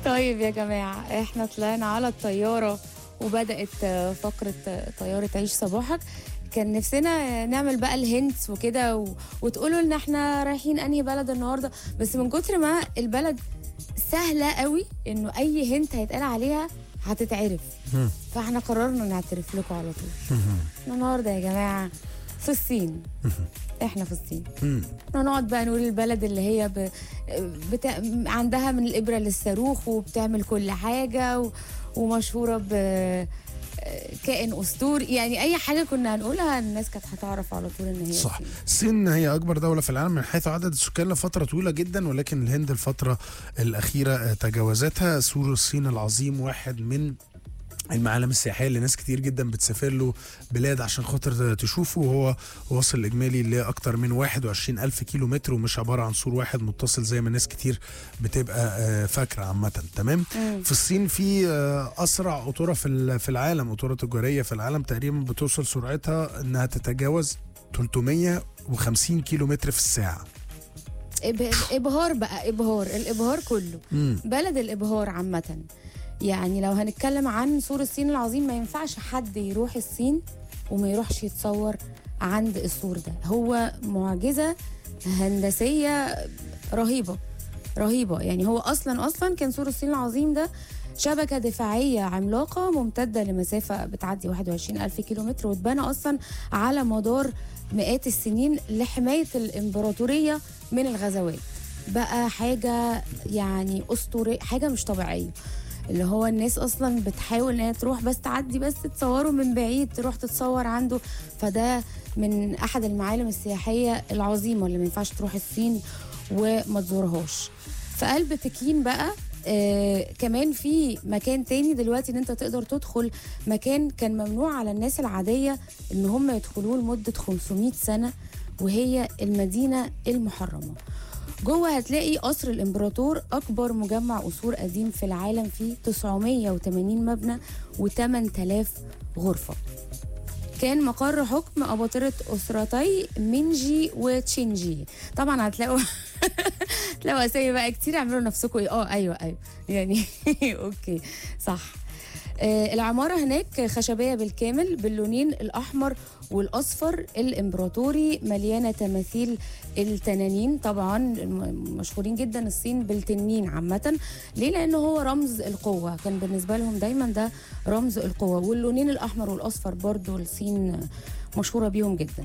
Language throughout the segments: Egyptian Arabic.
طيب يا جماعة احنا طلعنا على الطيارة وبدأت آه، فقرة آه، طيارة عيش صباحك كان نفسنا نعمل بقى الهنتس وكده و... وتقولوا لنا احنا رايحين انهي بلد النهارده بس من كتر ما البلد سهله قوي انه اي هنت هيتقال عليها هتتعرف فاحنا قررنا نعترف لكم على طول احنا النهارده يا جماعه في الصين احنا في الصين مم. احنا نقعد بقى نقول البلد اللي هي ب... بتا... عندها من الابره للصاروخ وبتعمل كل حاجه و... ومشهوره ب كائن اسطوري يعني اي حاجه كنا هنقولها الناس كانت هتعرف على طول ان هي صح الصين. الصين هي اكبر دوله في العالم من حيث عدد السكان لفتره طويله جدا ولكن الهند الفتره الاخيره آه، تجاوزتها سور الصين العظيم واحد من المعالم السياحيه اللي ناس كتير جدا بتسافر له بلاد عشان خاطر تشوفه وهو واصل الاجمالي لاكتر من 21 الف كيلو متر ومش عباره عن سور واحد متصل زي ما ناس كتير بتبقى آه، فاكره عامه تمام مم. في الصين في آه، اسرع قطوره في ال- في العالم قطوره تجاريه في العالم تقريبا بتوصل سرعتها انها تتجاوز 350 كيلو متر في الساعه إب- ابهار بقى ابهار الابهار كله مم. بلد الابهار عامه يعني لو هنتكلم عن سور الصين العظيم ما ينفعش حد يروح الصين وما يروحش يتصور عند السور ده هو معجزه هندسيه رهيبه رهيبه يعني هو اصلا اصلا كان سور الصين العظيم ده شبكة دفاعية عملاقة ممتدة لمسافة بتعدي 21 ألف كيلومتر واتبنى أصلا على مدار مئات السنين لحماية الإمبراطورية من الغزوات بقى حاجة يعني أسطورية حاجة مش طبيعية اللي هو الناس اصلا بتحاول ان هي تروح بس تعدي بس تصوره من بعيد تروح تتصور عنده فده من احد المعالم السياحيه العظيمه اللي ما ينفعش تروح الصين وما تزورهاش في قلب بكين بقى آه كمان في مكان تاني دلوقتي ان انت تقدر تدخل مكان كان ممنوع على الناس العاديه ان هم يدخلوه لمده 500 سنه وهي المدينه المحرمه جوه هتلاقي قصر الامبراطور اكبر مجمع قصور قديم في العالم فيه 980 مبنى و8000 غرفه كان مقر حكم أباطرة أسرتي مينجي وتشينجي طبعا هتلاقوا هتلاقوا أسامي بقى كتير اعملوا نفسكم إيه اه أيوه أيوه يعني أوكي صح آه، العمارة هناك خشبية بالكامل باللونين الأحمر والأصفر الإمبراطوري مليانة تماثيل التنانين طبعا م- مشهورين جدا الصين بالتنين عامة ليه لأنه هو رمز القوة كان بالنسبة لهم دايما ده رمز القوة واللونين الأحمر والأصفر برضو الصين مشهورة بيهم جدا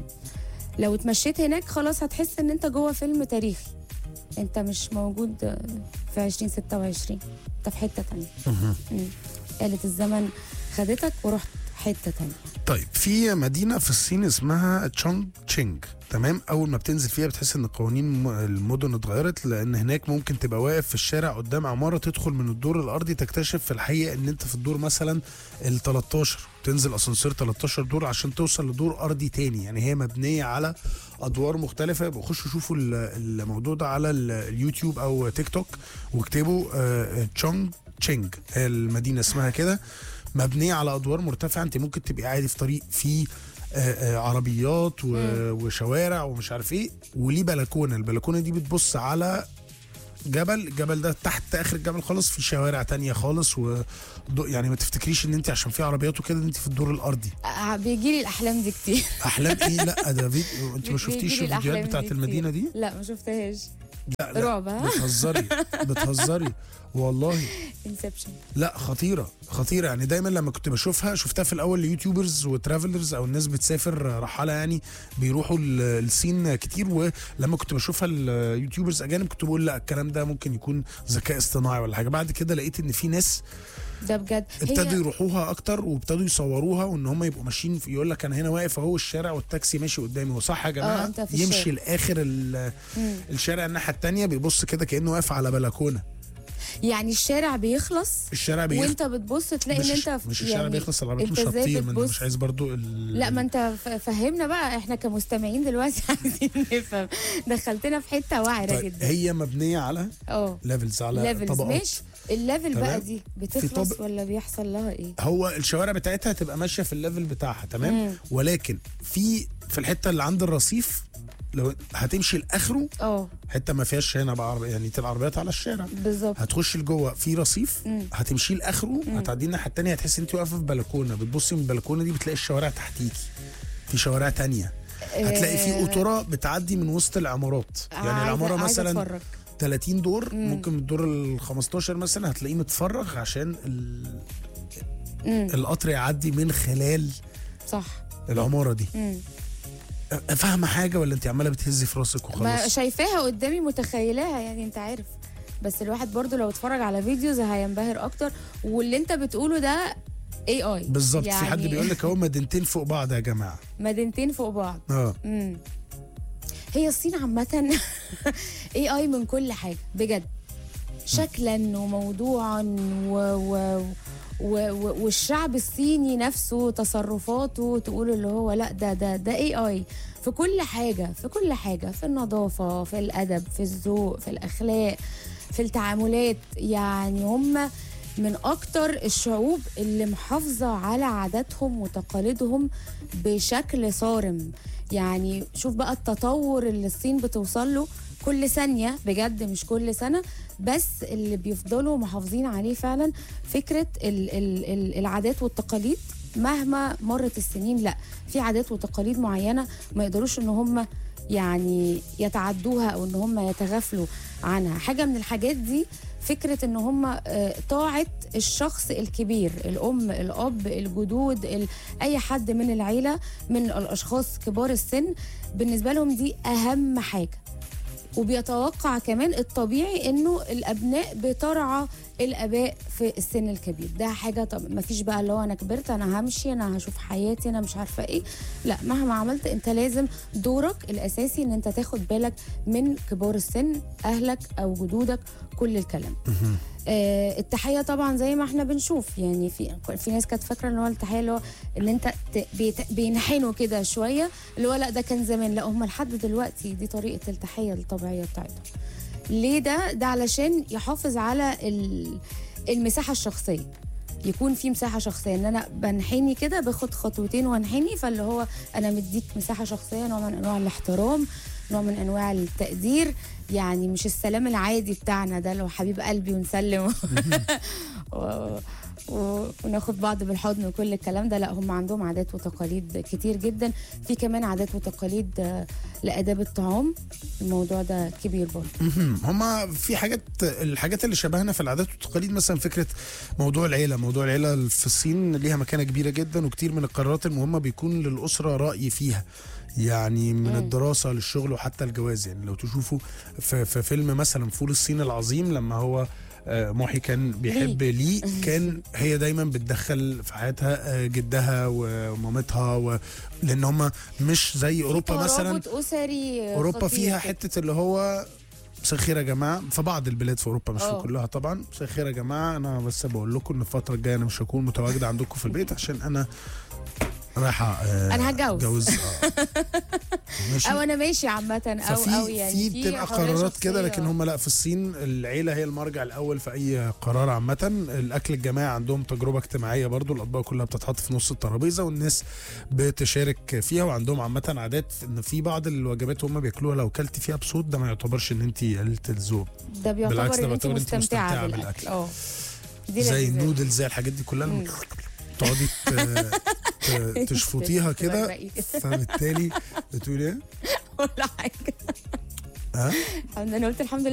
لو اتمشيت هناك خلاص هتحس ان انت جوه فيلم تاريخي انت مش موجود في 2026 انت في حتة تانية مم. آلة الزمن خدتك ورحت حتة تانية طيب في مدينه في الصين اسمها تشونغ تشينج تمام اول ما بتنزل فيها بتحس ان قوانين م- المدن اتغيرت لان هناك ممكن تبقى واقف في الشارع قدام عماره تدخل من الدور الارضي تكتشف في الحقيقه ان انت في الدور مثلا ال 13 تنزل اسانسير 13 دور عشان توصل لدور ارضي تاني يعني هي مبنيه على ادوار مختلفه يبقوا خشوا شوفوا ال- الموضوع ده على ال- اليوتيوب او تيك توك واكتبوا آه، تشونغ تشينج هي المدينه اسمها كده مبنيه على ادوار مرتفعه انت ممكن تبقي عادي في طريق فيه آه، آه، عربيات و- وشوارع ومش عارف ايه وليه بلكونه البلكونه دي بتبص على جبل الجبل ده تحت اخر الجبل خالص في شوارع تانية خالص و يعني ما تفتكريش ان انت عشان في عربيات وكده انت في الدور الارضي بيجي لي الاحلام دي كتير احلام ايه لا ده فيديو انت ما شفتيش بيجيلي الفيديوهات الأحلام بتاعت دي المدينه دي لا ما شفتهاش لا لا رعب ها بتهزري بتهزري والله انسبشن لا خطيرة خطيرة يعني دايما لما كنت بشوفها شفتها في الأول ليوتيوبرز وترافلرز أو الناس بتسافر رحالة يعني بيروحوا ال- الصين كتير ولما كنت بشوفها اليوتيوبرز أجانب كنت بقول لا الكلام ده ممكن يكون ذكاء اصطناعي ولا حاجة بعد كده لقيت إن في ناس ده بجد ابتدوا هي يروحوها أكتر وابتدوا يصوروها وإن هم يبقوا ماشيين في- يقول لك أنا هنا واقف أهو الشارع والتاكسي ماشي قدامي وصح يا جماعة أنت في يمشي الشارع. لآخر ال- مم. الشارع الناحية التانية بيبص كده كأنه واقف على بلكونة يعني الشارع بيخلص الشارع بيخلص وانت بتبص تلاقي ان مش, انت في- مش الشارع يعني بيخلص العربيات انت مش ازاي هتطير ما أنا بتبص؟ مش عايز برضو ال... لا ما انت ف- فهمنا بقى احنا كمستمعين دلوقتي عايزين نفهم دخلتنا في حته وعره طيب جدا هي مبنيه على اه ليفلز على ليفلز طبقات ماشي الليفل بقى تمام. دي بتخلص طبق- ولا بيحصل لها ايه هو الشوارع بتاعتها هتبقى ماشيه في الليفل بتاعها تمام مم. ولكن في في الحته اللي عند الرصيف لو هتمشي لاخره اه حته ما فيهاش هنا بقى عربية يعني تبقى عربيات على الشارع بالظبط هتخش لجوه في رصيف مم. هتمشي لاخره هتعدي الناحيه التانيه هتحسي انت واقفه في بلكونه بتبصي من البلكونه دي بتلاقي الشوارع تحتيكي في شوارع تانية هتلاقي في آه، قطوره بتعدي من وسط العمارات يعني عايزة- العماره عايزة مثلا أتفرج. 30 دور مم. ممكن من الدور ال 15 مثلا هتلاقيه متفرغ عشان ال- مم. القطر يعدي من خلال صح العماره دي مم. فاهمه حاجه ولا انت عماله بتهزي في راسك ما وخلاص شايفاها قدامي متخيلاها يعني انت عارف بس الواحد برضو لو اتفرج على فيديوز هينبهر اكتر واللي انت بتقوله ده اي اي بالظبط يعني في حد بيقول لك اهو مدينتين فوق بعض يا جماعه مدينتين فوق بعض اه امم هي الصين عامة اي اي من كل حاجة بجد شكلا وموضوعا و... و... و... و... والشعب الصيني نفسه تصرفاته تقول اللي هو لا ده ده ده اي اي في كل حاجة في كل حاجة في النظافة في الأدب في الذوق في الأخلاق في التعاملات يعني هم من أكتر الشعوب اللي محافظة على عاداتهم وتقاليدهم بشكل صارم يعني شوف بقى التطور اللي الصين بتوصل له كل ثانية بجد مش كل سنة بس اللي بيفضلوا محافظين عليه فعلا فكرة ال ال ال العادات والتقاليد مهما مرت السنين لا في عادات وتقاليد معينة ما يقدروش ان هم يعني يتعدوها او ان هم يتغافلوا عنها حاجة من الحاجات دي فكرة ان هم آه، طاعة الشخص الكبير الام الاب الجدود ال- اي حد من العيلة من الاشخاص كبار السن بالنسبة لهم دي اهم حاجة وبيتوقع كمان الطبيعي انه الابناء بترعى الاباء في السن الكبير ده حاجه طب ما فيش بقى اللي هو انا كبرت انا همشي انا هشوف حياتي انا مش عارفه ايه لا مهما عملت انت لازم دورك الاساسي ان انت تاخد بالك من كبار السن اهلك او جدودك كل الكلام آه التحيه طبعا زي ما احنا بنشوف يعني في في ناس كانت فاكره ان هو التحيه اللي هو ان انت ت- بيت- بينحنوا كده شويه اللي هو لا ده كان زمان لا هم لحد دلوقتي دي طريقه التحيه الطبيعيه بتاعتهم ليه ده ده علشان يحافظ على ال- المساحه الشخصيه يكون في مساحه شخصيه ان انا بنحني كده باخد خطوتين وانحني فاللي هو انا مديك مساحه شخصيه نوع من انواع الاحترام نوع من انواع التقدير يعني مش السلام العادي بتاعنا ده لو حبيب قلبي ونسلم و... و... وناخد بعض بالحضن وكل الكلام ده لا هم عندهم عادات وتقاليد كتير جدا في كمان عادات وتقاليد آه، لاداب الطعام الموضوع ده كبير برضه مهم. هما في حاجات الحاجات اللي شبهنا في العادات والتقاليد مثلا فكره موضوع العيله موضوع العيله في الصين ليها مكانه كبيره جدا وكتير من القرارات المهمه بيكون للاسره راي فيها يعني من مم. الدراسه للشغل وحتى الجواز يعني لو تشوفوا في, في فيلم مثلا فول الصين العظيم لما هو آه، محي كان بيحب لي كان هي دايما بتدخل في حياتها آه، جدها ومامتها و... لان هم مش زي اوروبا مثلا ترابط اسري اوروبا خطير فيها كده. حته اللي هو مساء الخير يا جماعه في بعض البلاد في اوروبا مش في اه. كلها طبعا مساء الخير يا جماعه انا بس بقول لكم ان الفتره الجايه انا مش هكون متواجد عندكم في البيت عشان انا رايحه آه، أنا هتجوز. اتجوز آه. ماشي او انا ماشي عامه او ففي او يعني في بتبقى حرية قرارات كده شخصية. لكن هم لا في الصين العيله هي المرجع الاول في اي قرار عامه الاكل الجماعي عندهم تجربه اجتماعيه برضو الاطباق كلها بتتحط في نص الترابيزه والناس بتشارك فيها وعندهم عامه عادات ان في بعض الوجبات هم بياكلوها لو كلت فيها بصوت ده ما يعتبرش ان انت قلت الذوق ده بالعكس، بيعتبر ده ان انت بيعتبر انت مستمتعه مستمتعة بالاكل بالأكل. اه دي زي لذيذة. النودلز زي الحاجات دي كلها لما مم. تقعدي ت- ت- تشفطيها كده تبرقي كده. فبالتالي بتقولي ايه؟ ولا حاجه ها؟ انا قلت الحمد لله